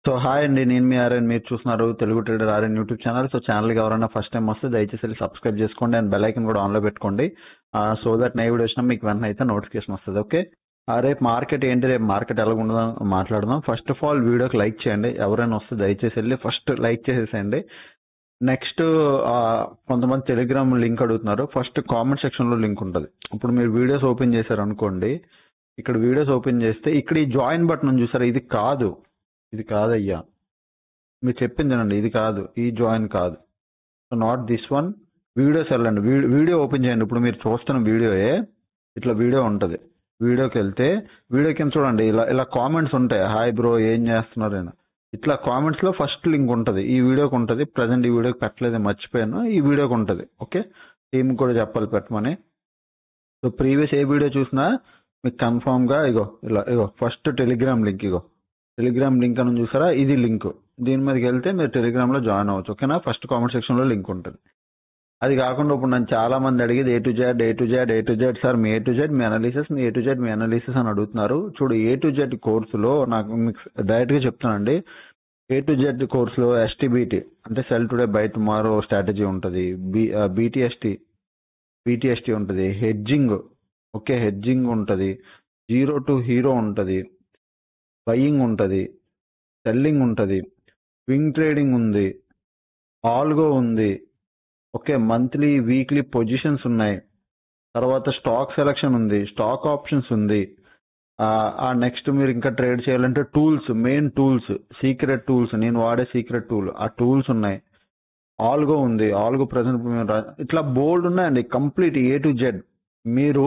so hi అండి నేను మీ RN మీరు చూస్తున్నారు Telugu trader RN YouTube channel so ఛానల్కి ఎవరైనా ఫస్ట్ టైం వస్తే దయచేసి వెళ్ళి సబ్స్క్రైబ్ చేసుకోండి అండ్ బెల్ ఐకన్ కూడా ఆన్లో పెట్టుకోండి సో దట్ నా వీడియో వచ్చినా మీకు వెంటనే అయితే నోటిఫికేషన్ వస్తుంది ఓకే రేపు మార్కెట్ ఏంటి రేపు మార్కెట్ ఎలా ఉండదో మాట్లాడదాం ఫస్ట్ ఆఫ్ ఆల్ వీడియోకి లైక్ చేయండి ఎవరైనా వస్తే దయచేసి వెళ్ళి ఫస్ట్ లైక్ చేసేసేయండి నెక్స్ట్ కొంతమంది టెలిగ్రామ్ లింక్ అడుగుతున్నారు ఫస్ట్ కామెంట్ సెక్షన్ లో లింక్ ఉంటుంది ఇప్పుడు మీరు వీడియోస్ ఓపెన్ చేశారు అనుకోండి ఇక్కడ వీడియోస్ ఓపెన్ చేస్తే ఇక్కడ ఈ జాయిన్ బటన్ చూసారా ఇది కాదు ఇది కాదయ్యా మీరు చెప్పింది ఇది కాదు ఈ జాయిన్ కాదు so not this one videos వెళ్ళండి వీడియో ఓపెన్ చేయండి ఇప్పుడు మీరు చూస్తున్న వీడియోయే ఇట్లా వీడియో ఉంటుంది వీడియోకి వెళ్తే వీడియో కింద చూడండి ఇలా ఇలా కామెంట్స్ ఉంటాయి హాయ్ బ్రో ఏం చేస్తున్నారు అని ఇట్లా కామెంట్స్ లో ఫస్ట్ లింక్ ఉంటుంది ఈ వీడియోకి ఉంటుంది ప్రజెంట్ ఈ వీడియోకి పెట్టలేదు మర్చిపోయాను ఈ వీడియోకి ఉంటుంది ఓకే టీమ్ కూడా చెప్పాలి పెట్టమని సో ప్రీవియస్ ఏ వీడియో చూసినా మీకు కన్ఫామ్ గా ఇగో ఇలా ఇగో ఫస్ట్ టెలిగ్రామ్ లింక్ ఇగో టెలిగ్రామ్ లింక్ అని చూసారా ఇది లింక్ దీని మీదకి వెళ్తే మీరు టెలిగ్రామ్ లో జాయిన్ అవ్వచ్చు ఓకేనా ఫస్ట్ కామెంట్ సెక్షన్ లో లింక్ ఉంటుంది అది కాకుండా ఇప్పుడు నన్ను చాలా మంది అడిగేది A to Z A to Z A to Z sir మీ ఏ టు జెడ్ మీ అనాలిసిస్ మీ ఏ టు జెడ్ మీ అనాలిసిస్ అని అడుగుతున్నారు చూడు ఏ టు జెడ్ కోర్సులో నాకు మీకు డైరెక్ట్ గా చెప్తానండి ఏ టు జెడ్ కోర్సులో ఎస్టీబీటీ అంటే sell today buy tomorrow strategy ఉంటుంది బీటీఎస్టీ బీటీఎస్టీ ఉంటుంది హెడ్జింగ్ ఓకే హెడ్జింగ్ ఉంటుంది జీరో టు హీరో ఉంటుంది బయింగ్ ఉంటుంది సెల్లింగ్ ఉంటుంది స్వింగ్ ట్రేడింగ్ ఉంది ఆల్గో ఉంది ఓకే మంత్లీ వీక్లీ పొజిషన్స్ ఉన్నాయి తర్వాత స్టాక్ సెలక్షన్ ఉంది స్టాక్ ఆప్షన్స్ ఉంది ఆ నెక్స్ట్ మీరు ఇంకా ట్రేడ్ చేయాలంటే tools main tools secret tools నేను వాడే సీక్రెట్ టూల్ ఆ టూల్స్ ఉన్నాయి ఆల్గో ఉంది ఆల్గో ప్రజెంట్ ఇట్లా బోల్డ్ ఉన్నాయండి కంప్లీట్ ఏ టు జెడ్ మీరు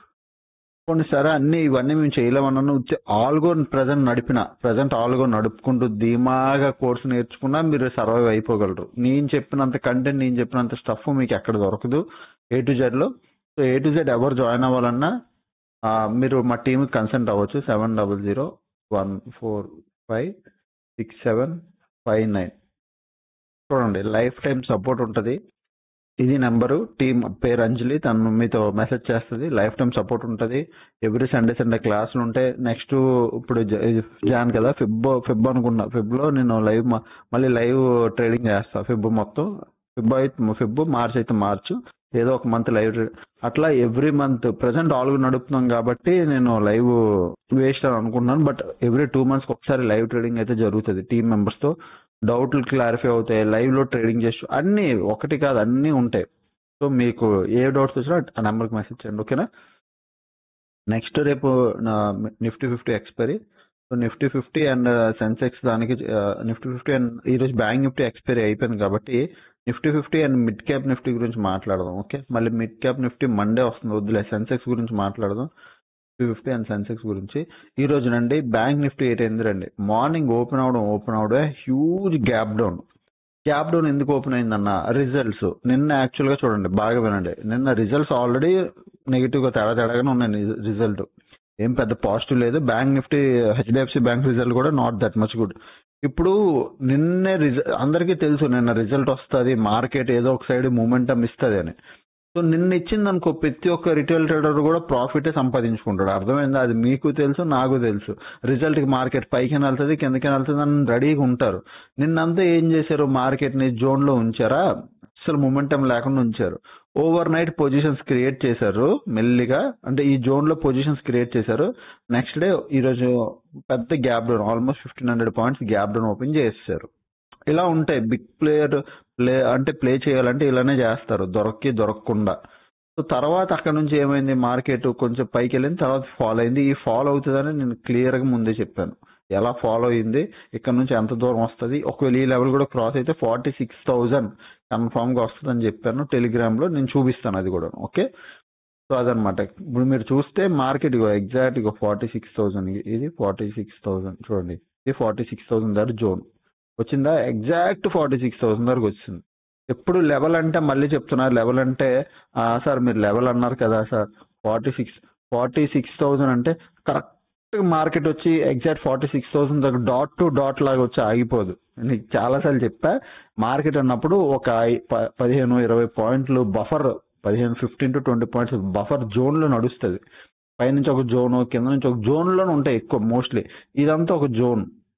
కొన్ని సరే అన్ని ఇవన్నీ మేము చేయలేమన్నాను ఆల్గో ప్రజెంట్ నడిపిన ప్రజెంట్ ఆల్గో నడుపుకుంటూ ధీమాగా కోర్సు నేర్చుకున్నా మీరు సర్వైవ్ అయిపోగలరు నేను చెప్పినంత కంటెంట్ నేను చెప్పినంత స్టఫ్ మీకు ఎక్కడ దొరకదు ఏ టు జెడ్ లో సో ఏ టు జెడ్ ఎవరు జాయిన్ అవ్వాలన్నా మీరు మా టీంకి కన్సల్ట్ అవ్వచ్చు seven double zero one four five six seven five nine చూడండి లైఫ్ టైం సపోర్ట్ ఉంటుంది ఇది నెంబరు టీమ్ పేరు అంజలి తను మీతో మెసేజ్ చేస్తుంది లైఫ్ టైం సపోర్ట్ ఉంటుంది ఎవ్రీ సండే సండే క్లాసులు ఉంటాయి నెక్స్ట్ ఇప్పుడు జాన్ కదా ఫిబ్ ఫిబ్ అనుకున్నా ఫిబ్ లో నేను లైవ్ మళ్ళీ లైవ్ ట్రేడింగ్ చేస్తా ఫిబ్ మొత్తం ఫిబ్ అయితే ఫిబ్ మార్చ్ అయితే మార్చ్ ఏదో ఒక మంత్ లైవ్ అట్లా ఎవ్రీ మంత్ ప్రజెంట్ ఆల్గు నడుపుతున్నాం కాబట్టి నేను లైవ్ వేస్ట్ అని అనుకుంటున్నాను బట్ ఎవ్రీ టూ మంత్స్ ఒకసారి లైవ్ ట్రేడింగ్ అయితే జరుగుతుంది టీమ్ మెంబర్స్ తో డౌట్లు క్లారిఫై అవుతాయి లైవ్ లో ట్రేడింగ్ చేస్తూ అన్ని ఒకటి కాదు అన్ని ఉంటాయి సో మీకు ఏ డౌట్స్ వచ్చినా ఆ నెంబర్కి మెసేజ్ చేయండి ఓకేనా నెక్స్ట్ రేపు Nifty fifty expiry so Nifty fifty and Sensex దానికి నిఫ్టీ ఫిఫ్టీ అండ్ ఈ రోజు బ్యాంక్ నిఫ్టీ ఎక్స్పైరీ అయిపోయింది కాబట్టి Nifty fifty and mid cap Nifty గురించి మాట్లాడదాం ఓకే మళ్ళీ మిడ్ క్యాప్ నిఫ్టీ మండే వస్తుంది వద్దులే సెన్సెక్స్ గురించి మాట్లాడదాం నిఫ్టీ ఫిఫ్టీ అండ్ సెన్సెక్స్ గురించి ఈ రోజు నండి బ్యాంక్ నిఫ్టీ ఎయిట్ అయింది రండి మార్నింగ్ ఓపెన్ అవడం ఓపెన్ అవడం huge gap down gap down ఎందుకు ఓపెన్ అయిందన్న రిజల్ట్స్ నిన్న యాక్చువల్ గా చూడండి బాగా వినండి నిన్న రిజల్ట్స్ ఆల్రెడీ నెగిటివ్ గా తేడా తేడాగానే ఉన్నాయి రిజల్ట్ ఏం పెద్ద పాజిటివ్ లేదు bank Nifty HDFC bank result కూడా నాట్ దట్ మచ్ గుడ్ ఇప్పుడు నిన్నే రిజల్ట్ అందరికీ తెలుసు నిన్న రిజల్ట్ వస్తుంది మార్కెట్ ఏదో ఒక సైడ్ మూమెంటం ఇస్తుంది అని సో నిన్న ఇచ్చింది అనుకో ప్రతి ఒక్క రిటైల్ ట్రేడర్ కూడా ప్రాఫిటే సంపాదించుకుంటాడు అర్థమైందా అది మీకు తెలుసు నాకు తెలుసు రిజల్ట్ కి మార్కెట్ పైకి వెళ్తుంది కిందకి వెళ్తుంది అని రెడీగా ఉంటారు నిన్నంతా ఏం చేశారు మార్కెట్ ని జోన్ లో ఉంచారా అసలు మూమెంటం లేకుండా ఉంచారు ఓవర్ నైట్ పొజిషన్స్ క్రియేట్ చేశారు మెల్లిగా అంటే ఈ జోన్ లో పొజిషన్స్ క్రియేట్ చేశారు నెక్స్ట్ డే ఈ రోజు పెద్ద gap down almost fifteen hundred points gap down open చేశారు ఇలా ఉంటాయి బిగ్ ప్లేయర్ ప్లే అంటే ప్లే చేయాలంటే ఇలానే చేస్తారు దొరక్కి దొరకకుండా సో తర్వాత అక్కడ నుంచి ఏమైంది మార్కెట్ కొంచెం పైకి వెళ్ళింది తర్వాత ఫాలో అయింది ఈ ఫాలో అవుతుందని నేను క్లియర్ గా ముందే చెప్పాను ఎలా ఫాలో అయింది ఇక్కడ నుంచి ఎంత దూరం వస్తుంది ఒకవేళ ఈ లెవెల్ కూడా క్రాస్ అయితే ఫార్టీ సిక్స్ థౌజండ్ కన్ఫామ్ గా వస్తుంది అని చెప్పాను టెలిగ్రామ్ లో నేను చూపిస్తాను అది కూడా ఓకే సో అదనమాట ఇప్పుడు మీరు చూస్తే మార్కెట్ ఇగో ఎగ్జాక్ట్ ఇగో ఫార్టీ సిక్స్ థౌసండ్ ఇది ఫార్టీ సిక్స్ థౌసండ్ చూడండి ఇది ఫార్టీ సిక్స్ థౌసండ్ దగ్గర జోన్ వచ్చిందా ఎగ్జాక్ట్ ఫార్టీ సిక్స్ థౌసండ్ వరకు వచ్చింది ఎప్పుడు లెవెల్ అంటే మళ్ళీ చెప్తున్నారు లెవెల్ అంటే సార్ మీరు లెవెల్ అన్నారు కదా sir forty six forty six thousand అంటే కరెక్ట్ మార్కెట్ వచ్చి ఎగ్జాక్ట్ ఫార్టీ సిక్స్ థౌసండ్ దగ్గర డాట్ టు డాట్ లాగా వచ్చి ఆగిపోదు నీకు చాలాసార్లు చెప్పా మార్కెట్ అన్నప్పుడు ఒక పదిహేను ఇరవై పాయింట్లు బఫర్ పదిహేను fifteen to twenty points buffer zone లో నడుస్తుంది పైనుంచి ఒక జోన్ కింద నుంచి ఒక జోన్ లోనే ఉంటాయి ఎక్కువ మోస్ట్లీ ఇదంతా ఒక జోన్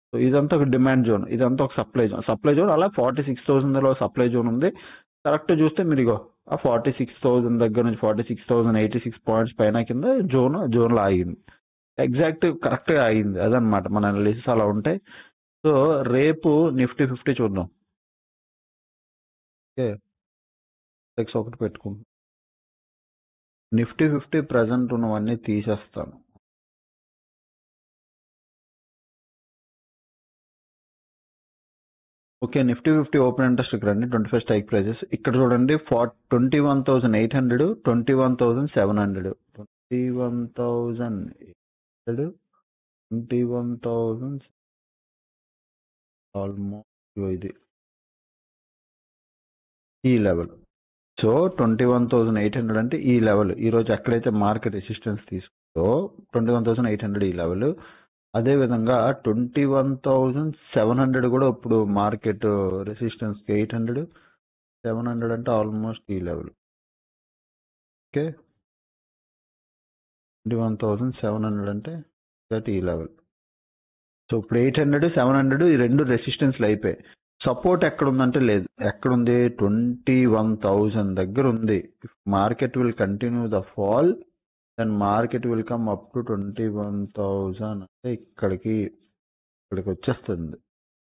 సో ఇదంతా ఒక డిమాండ్ జోన్ ఇదంతా ఒక సప్లై జోన్ సప్లై జోన్ అలా ఫార్టీ సిక్స్ థౌసండ్ లో సప్లై జోన్ ఉంది కరెక్ట్ చూస్తే మీరు ఇగో ఆ ఫార్టీ సిక్స్ థౌసండ్ దగ్గర నుంచి forty six thousand eighty six points పైన కింద జోన్ జోన్ లో ఆగింది ఎగ్జాక్ట్ కరెక్ట్ గా ఆగింది అదనమాట మన అనాలిసిస్ అలా ఉంటాయి సో రేపు నిఫ్టీ ఫిఫ్టీ చూద్దాం ఓకే సిక్స్ ఒకటి పెట్టుకుంటాం నిఫ్టీ ఫిఫ్టీ ప్రజెంట్ ఉన్నవన్నీ తీసేస్తాను okay Nifty fifty open interest రండి ట్వంటీ ఫైవ్ స్ట్రైక్ ప్రైజెస్ ఇక్కడ చూడండి for twenty one thousand eight hundred twenty one thousand seven hundred twenty one thousand hundred twenty one thousand almost ఇది ఈ level so twenty one thousand eight hundred అంటే ఈ level ఈ రోజు ఎక్కడైతే market resistance తీసుకుందో twenty one thousand eight hundred ఈ level అదే విధంగా twenty one thousand seven hundred కూడా ఇప్పుడు market resistance eight hundred seven hundred అంటే ఆల్మోస్ట్ ఈ level okay twenty one thousand seven hundred అంటే దట్ ఈ లెవెల్ సో ఇప్పుడు ఎయిట్ హండ్రెడ్ సెవెన్ హండ్రెడ్ ఈ రెండు రెసిస్టెన్స్లు అయిపోయాయి సపోర్ట్ ఎక్కడ ఉందంటే లేదు ఎక్కడుంది ట్వంటీ వన్ థౌజండ్ దగ్గర ఉంది market will continue the fall then market will come up to twenty one thousand అంటే ఇక్కడికి ఇక్కడికి వచ్చేస్తుంది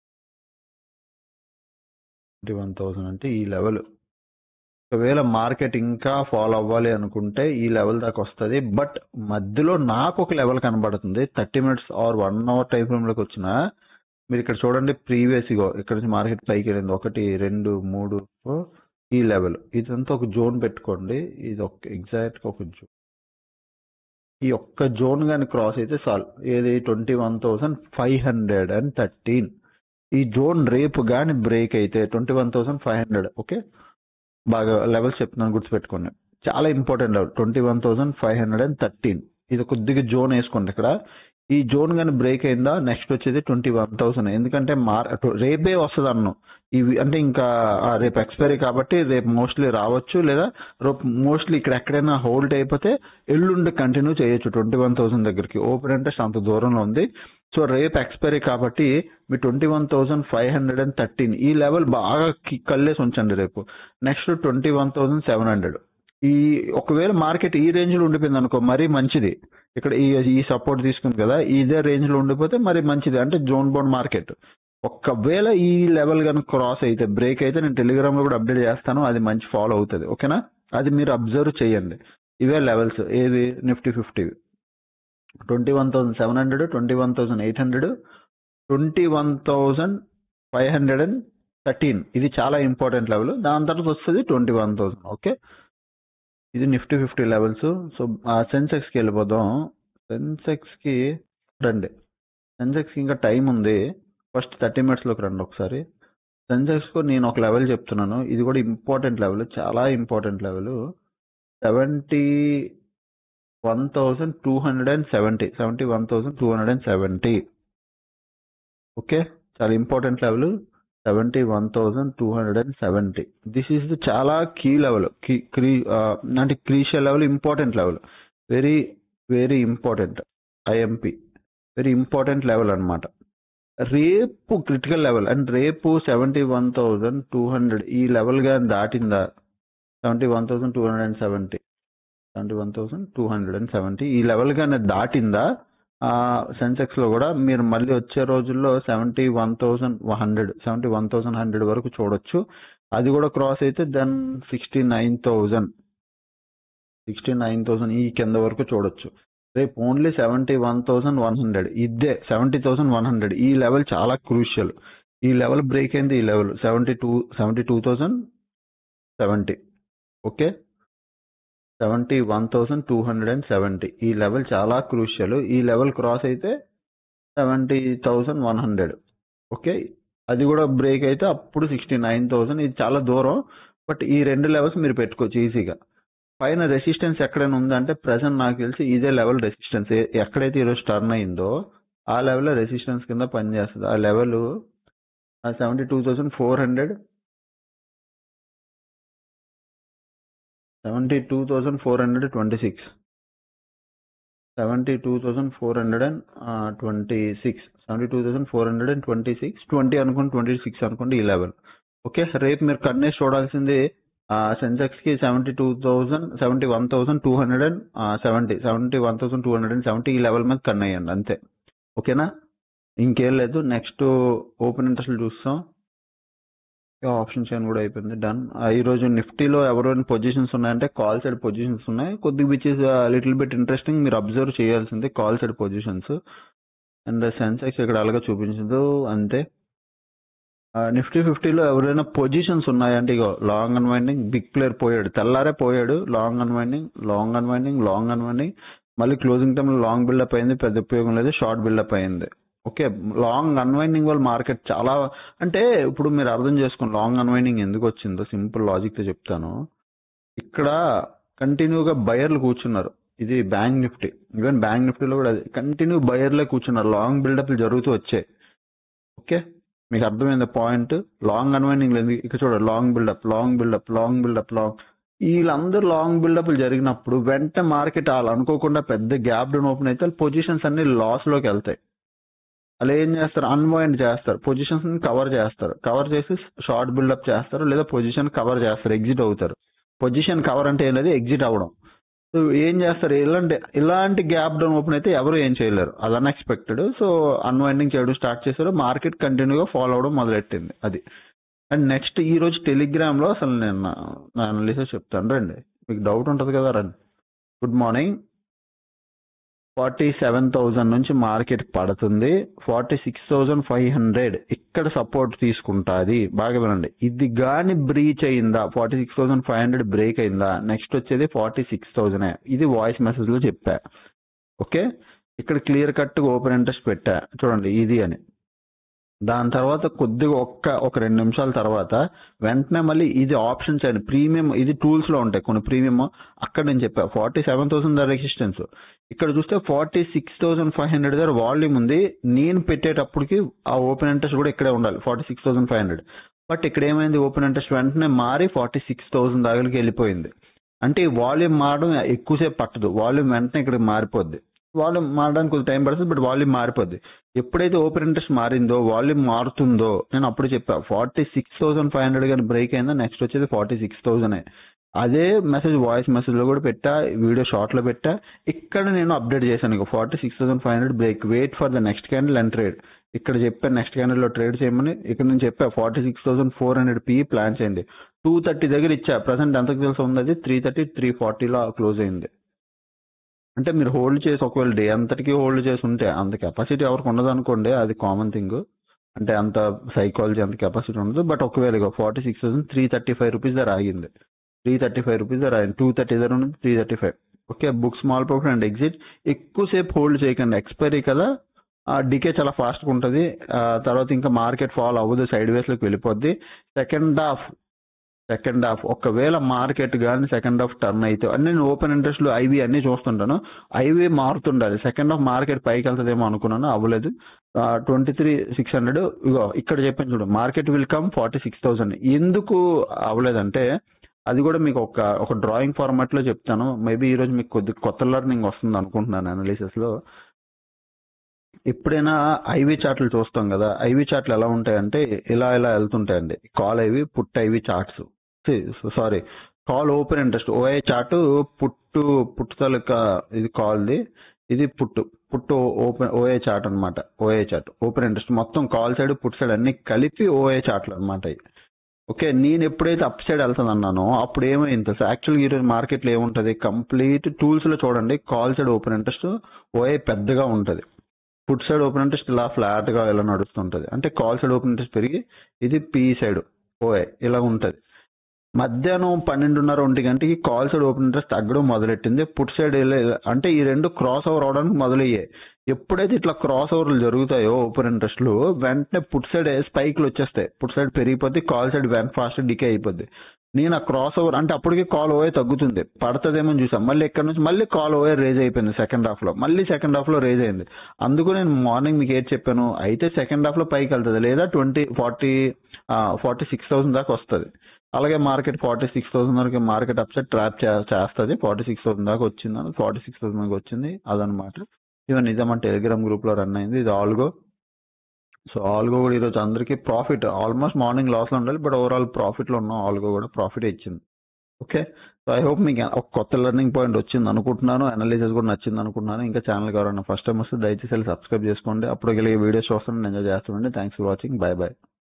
ట్వంటీ వన్ థౌజండ్ అంటే ఈ లెవెల్ ఒకవేళ మార్కెట్ ఇంకా ఫాలో అవ్వాలి అనుకుంటే ఈ లెవెల్ దాకా వస్తుంది బట్ మధ్యలో నాకు ఒక లెవెల్ కనబడుతుంది thirty minutes or one hour time frame లోకి వచ్చిన మీరు ఇక్కడ చూడండి ప్రీవియస్ ఇగో ఇక్కడ నుంచి మార్కెట్ పైకి వెళ్ళింది ఒకటి రెండు మూడు four, ఈ లెవెల్ ఇదంతా ఒక జోన్ పెట్టుకోండి ఇది ఒక ఎగ్జాక్ట్ ఒక జోన్ ఈ ఒక్క జోన్ కానీ క్రాస్ అయితే చాలు ఏది twenty one thousand five hundred and thirteen ఈ జోన్ రేపు కానీ బ్రేక్ అయితే twenty one thousand five hundred okay బాగా లెవెల్స్ చెప్తున్నాను గుర్తుపెట్టుకోండి చాలా important level twenty one thousand five hundred and thirteen ఇది కొద్దిగా జోన్ వేసుకోండి ఇక్కడ ఈ జోన్ కానీ బ్రేక్ అయిందా నెక్స్ట్ వచ్చేది ట్వంటీ వన్ థౌసండ్ ఎందుకంటే మార్ రేపే వస్తుంది అన్ను ఇవి అంటే ఇంకా ఆ, రేపు ఎక్స్పైరీ కాబట్టి రేపు మోస్ట్లీ రావచ్చు లేదా రేపు మోస్ట్లీ ఇక్కడ ఎక్కడైనా హోల్డ్ అయిపోతే ఎల్లుండి కంటిన్యూ చేయొచ్చు ట్వంటీ వన్ థౌసండ్ దగ్గరికి ఓపెన్ ఇంట్రెస్ట్ అంత దూరంలో ఉంది సో రేపు ఎక్స్పైరీ కాబట్టి మీ twenty one thousand five hundred and thirteen ఈ లెవెల్ బాగా కి- కల్లేసి ఉంచండి రేపు next twenty one thousand seven hundred ఈ ఒకవేళ మార్కెట్ ఈ రేంజ్ లో ఉండిపోయింది అనుకో మరీ మంచిది ఇక్కడ ఈ ఈ సపోర్ట్ తీసుకుంది కదా ఇదే రేంజ్ లో ఉండిపోతే మరి మంచిది అంటే జోన్ బౌండ్ మార్కెట్ ఒకవేళ ఈ లెవెల్ కనుక క్రాస్ అయితే బ్రేక్ అయితే నేను టెలిగ్రామ్ లో కూడా అప్డేట్ చేస్తాను అది మంచి ఫాలో అవుతుంది ఓకేనా అది మీరు అబ్జర్వ్ చేయండి ఇవే లెవెల్స్ ఏది Nifty fifty twenty one thousand seven hundred twenty one thousand eight hundred twenty one thousand five hundred and thirteen ఇది చాలా ఇంపార్టెంట్ లెవెల్ దాని తర్వాత వస్తుంది ట్వంటీ వన్ థౌసండ్ ఓకే ఇది Nifty fifty levels so Sensex కి వెళ్ళిపోదాం సెన్సెక్స్ కి రండి సెన్సెక్స్ కి ఇంకా టైం ఉంది ఫస్ట్ థర్టీ మినిట్స్ లోకి రండి ఒకసారి సెన్సెక్స్ కు నేను ఒక లెవెల్ చెప్తున్నాను ఇది కూడా ఇంపార్టెంట్ లెవెల్ చాలా important level seventy one thousand two hundred and seventy seventy one thousand two hundred and seventy okay చాలా important level seventy one thousand two hundred and seventy this is the చాలా key level క్రీ అంటే crucial level important level very very important IMP very important level అన్నమాట రేపు critical level and రేపు seventy one thousand two hundred ఈ level గా దాటిందా seventy one thousand two hundred and seventy seventy one thousand two hundred and seventy ఈ level గానే దాటిందా సెన్సెక్స్ లో కూడా మీరు మళ్ళీ వచ్చే రోజుల్లో seventy one thousand hundred seventy one thousand hundred వరకు చూడొచ్చు అది కూడా క్రాస్ అయితే then sixty nine thousand sixty nine thousand ఈ కింద వరకు చూడొచ్చు రేపు only seventy one thousand one hundred ఇదే సెవెంటీ థౌసండ్ వన్ హండ్రెడ్ ఈ లెవెల్ చాలా క్రూషియల్ ఈ లెవెల్ బ్రేక్ అయింది ఈ level seventy two seventy two thousand seventy okay seventy one thousand two hundred and seventy ఈ లెవెల్ చాలా క్రూషియల్ ఈ level cross అయితే seventy thousand one hundred okay అది కూడా బ్రేక్ అయితే అప్పుడు సిక్స్టీ నైన్ థౌసండ్ ఇది చాలా దూరం బట్ ఈ రెండు లెవెల్స్ మీరు పెట్టుకోవచ్చు ఈజీగా పైన రెసిస్టెన్స్ ఎక్కడైనా ఉందంటే ప్రెసెంట్ నాకు తెలిసి ఇదే లెవెల్ రెసిస్టెన్స్ ఎక్కడైతే ఈరోజు టర్న్ అయిందో ఆ లెవెల్ రెసిస్టెన్స్ కింద పనిచేస్తుంది ఆ level seventy two thousand four hundred seventy two thousand four hundred twenty six seventy two thousand four hundred and twenty six seventy two thousand four hundred and twenty six twenty అనుకోండి twenty six అనుకోండి ఈ level okay రేపు మీరు కన్నేసి చూడాల్సింది సెన్సెక్స్ కి seventy two thousand seventy one thousand two hundred and seventy seventy one thousand two hundred and seventy ఈ level మీద కన్నేయండి అంతే ఓకేనా ఇంకేం లేదు నెక్స్ట్ ఓపెన్ ఇంట్రెస్ట్ చూస్తాం ఆప్షన్ చైన్ కూడా అయిపోయింది డన్ ఈ రోజు నిఫ్టీలో ఎవరైనా పొజిషన్స్ ఉన్నాయంటే కాల్ సైడ్ పొజిషన్స్ ఉన్నాయి కొద్దిగా which is little bit interesting మీరు అబ్జర్వ్ చేయాల్సింది call side positions and Sensex ఇక్కడ అలాగే చూపించదు అంతే నిఫ్టీ ఫిఫ్టీలో ఎవరైనా పొజిషన్స్ ఉన్నాయంటే ఇగో లాంగ్ అన్వైండింగ్ బిగ్ ప్లేయర్ పోయాడు తెల్లారే పోయాడు long unwinding long unwinding long unwinding మళ్ళీ క్లోజింగ్ టైం లాంగ్ బిల్డప్ అయింది పెద్ద ఉపయోగం లేదు షార్ట్ బిల్డప్ అయింది ఓకే లాంగ్ అన్వైండింగ్ వల్ల మార్కెట్ చాలా అంటే ఇప్పుడు మీరు అర్థం చేసుకోండి లాంగ్ అన్వైండింగ్ ఎందుకు వచ్చిందో సింపుల్ లాజిక్ తో చెప్తాను ఇక్కడ కంటిన్యూగా బయర్లు కూర్చున్నారు ఇది బ్యాంక్ నిఫ్టీ ఈవెన్ బ్యాంక్ నిఫ్టీలో కూడా అది కంటిన్యూ బయర్లే కూర్చున్నారు లాంగ్ బిల్డప్ జరుగుతూ వచ్చాయి ఓకే మీకు అర్థమైంది పాయింట్ లాంగ్ అన్వైండింగ్ లేదు ఇక్కడ చూడండి long buildup long buildup long buildup long వీళ్ళందరూ లాంగ్ బిల్డప్ జరిగినప్పుడు వెంటనే మార్కెట్ వాళ్ళు అనుకోకుండా పెద్ద గ్యాప్ డౌన్ ఓపెన్ అయితే పొజిషన్స్ అన్ని లాస్ లోకి వెళ్తాయి అలా ఏం చేస్తారు అన్వైండ్ చేస్తారు పొజిషన్స్ కవర్ చేస్తారు కవర్ చేసి షార్ట్ బిల్డప్ చేస్తారు లేదా పొజిషన్ కవర్ చేస్తారు ఎగ్జిట్ అవుతారు పొజిషన్ కవర్ అంటే ఏంటది ఎగ్జిట్ అవ్వడం సో ఏం చేస్తారు ఇలాంటి ఇలాంటి గ్యాప్ డౌన్ ఓపెన్ అయితే ఎవరు ఏం చేయలేరు అది అన్ఎక్స్పెక్టెడ్ సో అన్వైండింగ్ చేయడం స్టార్ట్ చేశారు మార్కెట్ కంటిన్యూగా ఫాలో అవడం మొదలెట్టింది అది అండ్ నెక్స్ట్ ఈ రోజు టెలిగ్రామ్ లో అసలు నేను నా అనాలిసిస్ చెప్తాను రండి మీకు డౌట్ ఉంటుంది కదా రండి good morning forty seven thousand నుంచి మార్కెట్ పడుతుంది forty six thousand five hundred ఇక్కడ సపోర్ట్ తీసుకుంటాది బాగా వినండి ఇది గాని బ్రీచ్ అయిందా forty six thousand five hundred break అయిందా నెక్స్ట్ వచ్చేది ఫార్టీ సిక్స్ థౌసండ్ ఇది వాయిస్ మెసేజ్ లో చెప్పా ఓకే ఇక్కడ క్లియర్ కట్ ఓపెన్ ఇంట్రెస్ట్ పెట్టా చూడండి ఇది అని దాని తర్వాత కొద్దిగా ఒక్క ఒక రెండు నిమిషాల తర్వాత వెంటనే మళ్ళీ ఇది ఆప్షన్స్ అండి ప్రీమియం ఇది టూల్స్ లో ఉంటాయి కొన్ని ప్రీమియం అక్కడ నేను చెప్పా ఫార్టీ సెవెన్ థౌసండ్ రెసిస్టెన్స్ ఇక్కడ చూస్తే forty six thousand five hundred దగ్గర వాల్యూమ్ ఉంది నేను పెట్టేటప్పటికి ఆ ఓపెన్ ఇంట్రెస్ట్ కూడా ఇక్కడే ఉండాలి forty six thousand five hundred but ఇక్కడ ఏమైంది ఓపెన్ ఇంట్రెస్ట్ వెంటనే మారి ఫార్టీ సిక్స్ థౌసండ్ దగ్గరికి వెళ్ళిపోయింది అంటే ఈ వాల్యూమ్ మారడం ఎక్కువసేపు పట్టదు వాల్యూమ్ వెంటనే ఇక్కడ మారిపోద్ది వాల్యూమ్ మారడానికి కొంచెం టైం పడుతుంది బట్ వాల్యూమ్ మారిపోద్ది ఎప్పుడైతే ఓపెన్ ఇంట్రెస్ట్ మారిందో వాల్యూమ్ మారుతుందో నేను అప్పుడు చెప్పా forty six thousand five hundred కానీ బ్రేక్ అయిందో నెక్స్ట్ వచ్చేది ఫార్టీ సిక్స్ థౌసండ్ అదే మెసేజ్ వాయిస్ మెసేజ్ లో కూడా పెట్టా వీడియో షార్ట్ లో పెట్టా ఇక్కడ నేను అప్డేట్ చేశాను forty six thousand five hundred break wait for the next candle and trade ఇక్కడ చెప్పాను నెక్స్ట్ క్యాండిల్ లో ట్రేడ్ చేయమని ఇక్కడ నేను చెప్పా forty six thousand four hundred P plan చేయండి టూ థర్టీ దగ్గర ఇచ్చా ప్రజెంట్ ఎంతకు తెలుసు ఉంది త్రీ థర్టీ త్రీ ఫార్టీలో క్లోజ్ అయింది అంటే మీరు హోల్డ్ చేసి ఒకవేళ డే అంతటికి హోల్డ్ చేసి ఉంటే అంత కెపాసిటీ ఎవరికి ఉండదు అనుకోండి అది కామన్ థింగ్ అంటే అంత సైకాలజీ అంత కెపాసిటీ ఉండదు బట్ ఒకవేళ forty six thousand three thirty five rupees దగ్గర ఆగింది త్రీ థర్టీ ఫైవ్ రూపీస్ దగ్గర ఆగింది టూ థర్టీ దగ్గర ఉంది three thirty five okay book small profit and exit ఎక్కువసేపు హోల్డ్ చేయకండి ఎక్స్పైరీ కదా డికే చాలా ఫాస్ట్గా ఉంటుంది తర్వాత ఇంకా మార్కెట్ ఫాల్ అవ్వదు సైడ్ వేస్లోకి వెళ్ళిపోద్ది సెకండ్ హాఫ్ సెకండ్ హాఫ్ ఒకవేళ మార్కెట్ కానీ సెకండ్ హాఫ్ టర్న్ అయితే అన్ని నేను ఓపెన్ ఇంట్రెస్ట్ లో ఐవి అన్ని చూస్తుంటాను ఐవి మారుతుండాలి సెకండ్ హాఫ్ మార్కెట్ పైకి వెళ్తుందేమో అనుకున్నాను అవ్వలేదు ట్వంటీ త్రీ సిక్స్ హండ్రెడ్ ఇగో ఇక్కడ చెప్పాను చూడు market will come forty six thousand ఎందుకు అవ్వలేదంటే అది కూడా మీకు ఒక ఒక డ్రాయింగ్ ఫార్మాట్ లో చెప్తాను మేబీ ఈ రోజు మీకు కొద్ది కొత్త లెర్నింగ్ వస్తుంది అనుకుంటున్నాను అనాలిసిస్ లో ఎప్పుడైనా ఐవి చార్ట్లు చూస్తాం కదా ఐవి చార్ట్లు ఎలా ఉంటాయంటే ఇలా ఇలా వెళ్తుంటాయండి call IV put IV charts sorry call open interest OI chart put put తాలూకా ఇది కాల్ది ఇది put put open OI chart అనమాట ఓఏ చార్ట్ ఓపెన్ ఇంట్రెస్ట్ మొత్తం కాల్ సైడ్ పుట్ సైడ్ అన్ని కలిపి ఓఏ చార్ట్లు అనమాట ఓకే నేను ఎప్పుడైతే అప్ సైడ్ వెళ్తాను అన్నానో అప్పుడు ఏమైంది తెలుసా యాక్చువల్గా ఈరోజు మార్కెట్లో ఏముంటుంది కంప్లీట్ టూల్స్ లో చూడండి call side open interest OI పెద్దగా ఉంటుంది ఫుడ్ సైడ్ ఓపెన్ ఇంట్రెస్ట్ ఇలా ఫ్లాట్ గా ఇలా నడుస్తుంటది అంటే కాల్ సైడ్ ఓపెన్ ఇంట్రెస్ట్ పెరిగి ఇది పి సైడ్ ఓఏ ఇలా ఉంటది మధ్యాహ్నం పన్నెండున్నర ఒంటి గంటకి కాల్ సైడ్ ఓపెన్ ఇంట్రెస్ట్ తగ్గడం మొదలెట్టింది పుట్ సైడ్ అంటే ఈ రెండు క్రాస్ ఓవర్ అవడానికి మొదలయ్యాయి ఎప్పుడైతే ఇట్లా క్రాస్ ఓవర్లు జరుగుతాయో ఓపెన్ ఇంట్రెస్ట్ లో వెంటనే పుట్ సైడ్ స్పైక్లు వచ్చేస్తాయి పుట్ సైడ్ పెరిగిపోద్ది కాల్ సైడ్ వెంట ఫాస్ట్ డికే అయిపోద్ది నేను ఆ క్రాస్ ఓవర్ అంటే అప్పటికి కాల్ ఓవర్ తగ్గుతుంది పడుతుందేమో చూసాం మళ్ళీ ఇక్కడ నుంచి మళ్ళీ కాల్ ఓవర్ రేజ్ అయిపోయింది సెకండ్ హాఫ్ లో మళ్ళీ సెకండ్ హాఫ్ లో రేజ్ అయింది అందుకు నేను మార్నింగ్ మీకు ఏది చెప్పాను అయితే సెకండ్ హాఫ్ లో పైకి వెళ్తుంది లేదా twenty forty forty six thousand దాకా వస్తుంది అలాగే మార్కెట్ ఫార్టీ సిక్స్ థౌసండ్ వరకు మార్కెట్ అప్సెట్ ట్రాప్ చేస్తుంది ఫార్టీ సిక్స్ థౌసండ్ దాకా వచ్చింది ఫార్టీ సిక్స్ థౌసండ్ దాకా వచ్చింది అదనమాట ఇవన్నీ నిజం టెలిగ్రామ్ గ్రూప్ లో రన్ అయింది ఇది ఆల్గో సో ఆల్గో కూడా ఈరోజు అందరికి ప్రాఫిట్ ఆల్మోస్ట్ మార్నింగ్ లాస్ లో ఉండాలి బట్ ఓవరాల్ ప్రాఫిట్ లో ఉన్నాం ఆల్గో కూడా ప్రాఫిట్ ఇచ్చింది ఓకే సో ఐ హోప్ మీకు ఒక కొత్త లెర్నింగ్ పాయింట్ వచ్చింది అనుకుంటున్నాను అనాలిసిస్ కూడా నచ్చింది అనుకుంటున్నాను ఇంకా ఛానల్ ఎవరైనా ఫస్ట్ టైం వస్తే దయచేసి సబ్స్క్రైబ్ చేసుకోండి అప్పుడు వీడియోస్ చూస్తాను ఎంజాయ్ చేస్తానండి thanks for watching bye by